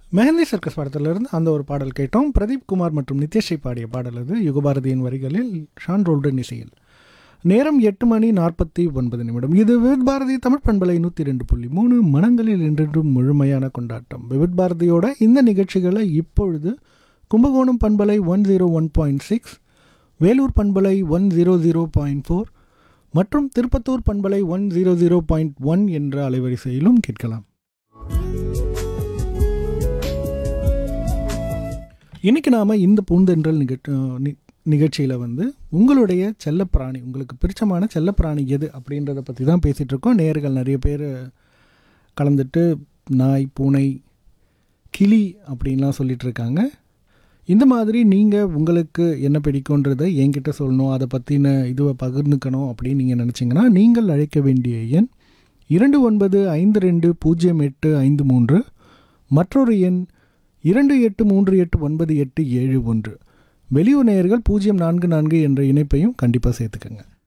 mehndi circus படத்திலிருந்து அந்த ஒரு பாடல் கேட்டோம் பிரதீப் குமார் மற்றும் நித்யஸ்ரீ பாடிய பாடல் அது யுகபாரதியின் வரிகளில் ஷான் ரோல்டன் இசையில் நேரம் எட்டு மணி நாற்பத்தி ஒன்பது நிமிடம் இது விவித் பாரதி தமிழ் பண்பலை நூற்றி ரெண்டு புள்ளி மூணு மனங்களில் என்றென்றும் முழுமையான கொண்டாட்டம் விவித் பாரதியோட இந்த நிகழ்ச்சிகளை இப்பொழுது கும்பகோணம் பண்பலை one zero one point six Vellore பண்பலை one zero zero point four மற்றும் திருப்பத்தூர் பண்பலை one zero zero point one என்ற அலைவரிசையிலும் கேட்கலாம் இன்றைக்கி நாம் இந்த பூந்தென்றல் நிகழ்ச்சி நிகழ்ச்சியில் வந்து உங்களுடைய செல்லப்பிராணி உங்களுக்கு பிடிச்சமான செல்லப்பிராணி எது அப்படின்றத பற்றி தான் பேசிகிட்டு இருக்கோம் நேர்கள் நிறைய பேர் கலந்துட்டு நாய் பூனை கிளி அப்படின்லாம் சொல்லிட்டு இருக்காங்க இந்த மாதிரி நீங்கள் உங்களுக்கு என்ன பிடிக்குன்றதை என்கிட்ட சொல்லணும் அதை பற்றின இதுவை பகிர்ந்துக்கணும் அப்படின்னு நீங்கள் நினச்சிங்கன்னா நீங்கள் அழைக்க வேண்டிய எண் இரண்டு ஒன்பது ஐந்து ரெண்டு பூஜ்ஜியம் எட்டு ஐந்து மூன்று மற்றொரு எண் இரண்டு எட்டு மூன்று எட்டு ஒன்பது எட்டு ஏழு ஒன்று வெளியூர் நேயர்கள் பூஜ்ஜியம் நான்கு நான்கு என்ற இணைப்பையும் கண்டிப்பாக சேர்த்துக்கங்க